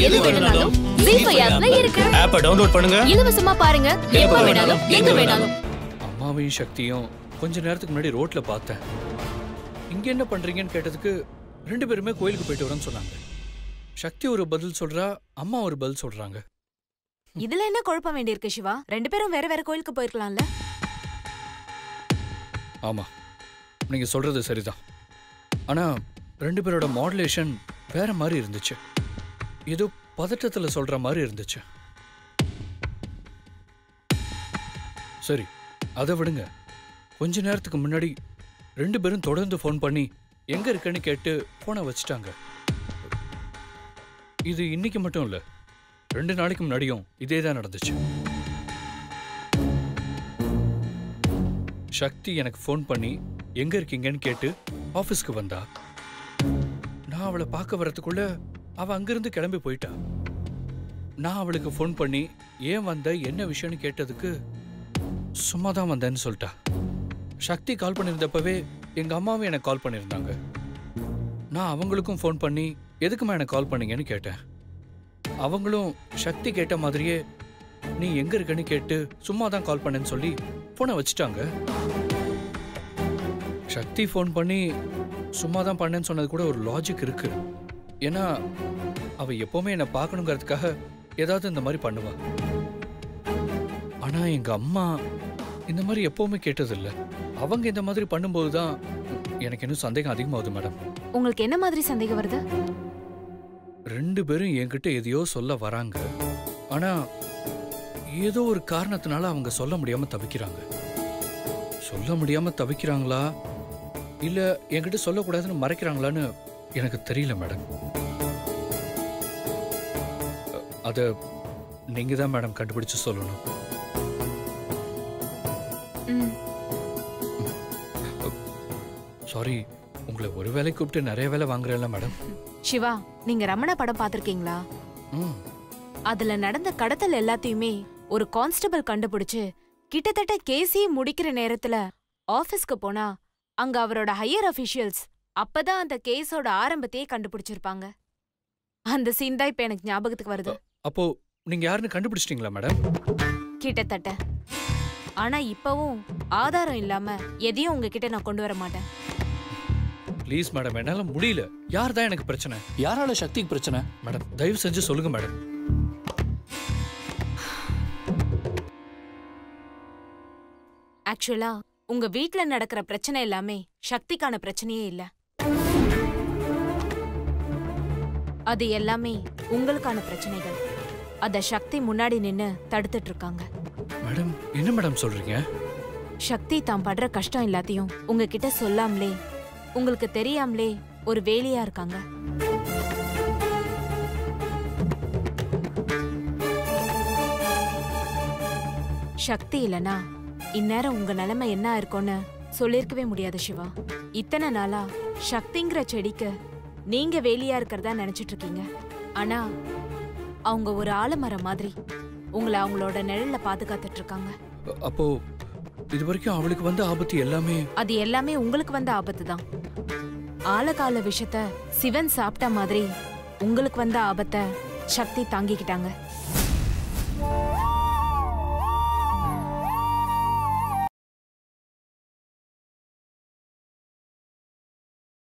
எது வேணும்னாலும் ஜீ ஃபைவ் ஆப்ல இருக்கு ஆப்பை டவுன்லோட் பண்ணுங்க இலவசமா பாருங்க எப்ப வேணாலும் எங்க வேணாலும் அம்மாவையும் சக்தியும் கொஞ்ச நேரத்துக்கு முன்னாடி ரோட்ல பார்த்தேன் இங்க என்ன பண்றீங்கன்னு கேட்டதுக்கு ரெண்டு பேருமே கோயிலுக்கு போயிட்டு வரேன்னு சொன்னாங்க சக்தி ஒரு பதில் சொல்றா அம்மா ஒரு பதில் சொல்றாங்க இதுல என்ன குழப்பம் வேண்டியிருக்கு சிவா ரெண்டு பேரும் வேற வேற கோயிலுக்கு போயிருக்கலாம்ல ஆமா நீங்க சொல்றது சரிதான் ஆனா ரெண்டு பேரோட மாடுலேஷன் வேற மாதிரி இருந்துச்சு ஏதோ பதட்டத்துல சொல்ற மாதிரி இருந்துச்சு சரி அதை விடுங்க கொஞ்ச நேரத்துக்கு முன்னாடி ரெண்டு பேரும் தொடர்ந்து ஃபோன் பண்ணி எங்க இருக்கேன்னு கேட்டு போனை வச்சுட்டாங்க இது இன்னைக்கு மட்டும் இல்ல ரெண்டு நாளைக்கு முன்னாடியும் இதே தான் நடந்துச்சு சக்தி எனக்கு ஃபோன் பண்ணி எங்க இருக்கீங்கன்னு கேட்டு ஆபீஸ்க்கு வந்தா நான் அவளை பார்க்க வரதுக்குள்ள அவ அங்கிருந்து கிளம்பி போயிட்டா நான் அவளுக்கு ஃபோன் பண்ணி ஏன் வந்த என்ன விஷயம்னு கேட்டதுக்கு சும்மா தான் வந்தேன்னு சொல்லிட்டா சக்தி கால் பண்ணியிருந்தப்பவே எங்க அம்மாவும் எனக்கு கால் பண்ணியிருந்தாங்க நான் அவங்களுக்கும் ஃபோன் பண்ணி எதுக்குமா எனக்கு கால் பண்ணீங்கன்னு கேட்டேன் அவங்களும் சக்தி கேட்ட மாதிரியே நீ எங்க இருக்கன்னு கேட்டு சும்மா தான் கால் பண்ணேன்னு சொல்லி போனை வச்சுட்டாங்க சக்தி ஃபோன் பண்ணி சும்மா தான் பண்ணேன்னு சொன்னது கூட ஒரு லாஜிக் இருக்கு ஏன்னா அவ எப்பவுமே என்னை பார்க்கணுங்கிறதுக்காக ஏதாவது இந்த மாதிரி பண்ணுவா ஆனா எங்க அம்மா இந்த மாதிரி எப்பவுமே கேட்டதில்ல அவங்க இந்த மாதிரி பண்ணும்போது தான் எனக்கு இன்னும் சந்தேகம் அதிகமாகுது மேடம் உங்களுக்கு என்ன மாதிரி சந்தேகம் வருது ரெண்டு பேரும் என்கிட்ட எதையோ சொல்ல வராங்க ஆனா ஏதோ ஒரு காரணத்தினால அவங்க சொல்ல முடியாம தவிக்கிறாங்க சொல்ல முடியாம தவிக்கிறாங்களா இல்ல என்கிட்ட சொல்லக்கூடாதுன்னு மறைக்கிறாங்களான்னு எனக்கு தெரியல மேடம் அ- அத நீங்க தான் மேடம் கண்டுபிடிச்சு சொல்லணும் ம், சாரி உங்களை ஒரு வேலை கூப்பிட்டு நிறைய வேலை வாங்குறேன்ல மேடம் சிவா நீங்க ரமண படம் பாத்திருக்கீங்களா ம் அதுல நடந்த கடத்தல் எல்லாத்தையுமே ஒரு கான்ஸ்டபிள் கண்டுபிடிச்சு கிட்டத்தட்ட கேஸே முடிக்கிற நேரத்துல ஆபீஸ்க்கு போனா அங்க அவரோட ஹையர் அபிஷியல்ஸ் அப்பதான் அந்த கேஸோட ஆரம்பத்தையே கண்டுபிடிச்சிருப்பாங்க அந்த சீன் தான் இப்ப எனக்கு ஞாபகத்துக்கு வருது அப்போ நீங்க யாருன்னு கண்டுபிடிச்சிட்டீங்களா மேடம் கிட்டத்தட்ட ஆனா இப்பவும் ஆதாரம் இல்லாம எதையும் உங்ககிட்ட நான் கொண்டு வர மாட்டேன் ப்ளீஸ் மேடம் என்னால முடியல யார் தான் எனக்கு பிரச்சனை யாரால சக்திக்கு பிரச்சனை மேடம் தயவு செஞ்சு சொல்லுங்க மேடம் ஆக்சுவலா உங்க வீட்ல நடக்கிற பிரச்சனை எல்லாமே சக்திக்கான பிரச்சனையே இல்ல அது எல்லாமே உங்களுக்கான பிரச்சனைகள் அத சக்தி முன்னாடி நின்னு தடுத்துட்டு இருக்காங்க மேடம் என்ன மேடம் சொல்றீங்க சக்தி தான் படுற கஷ்டம் எல்லாத்தையும் உங்ககிட்ட சொல்லாமலே உங்களுக்கு தெரியாமலே ஒரு வேலையா இருக்காங்க சக்தி இல்லனா இந்நேரம் உங்க நிலைமை என்ன இருக்கும்னு சொல்லிருக்கவே முடியாது சிவா இத்தனை நாளா சக்திங்கிற செடிக்கு நீங்க வேலியா இருக்கிறதா நினைச்சிட்டு இருக்கீங்க ஆனா அவங்க ஒரு ஆலமரம் மாதிரி உங்களை அவங்களோட நிழல்ல பாதுகாத்துட்டு இருக்காங்க அ- அப்போ இது வரைக்கும் அவளுக்கு வந்த ஆபத்து எல்லாமே அது எல்லாமே உங்களுக்கு வந்த ஆபத்து தான் ஆழகால விஷத்த சிவன் சாப்பிட்ட மாதிரி உங்களுக்கு வந்த ஆபத்தை சக்தி தாங்கிக்கிட்டாங்க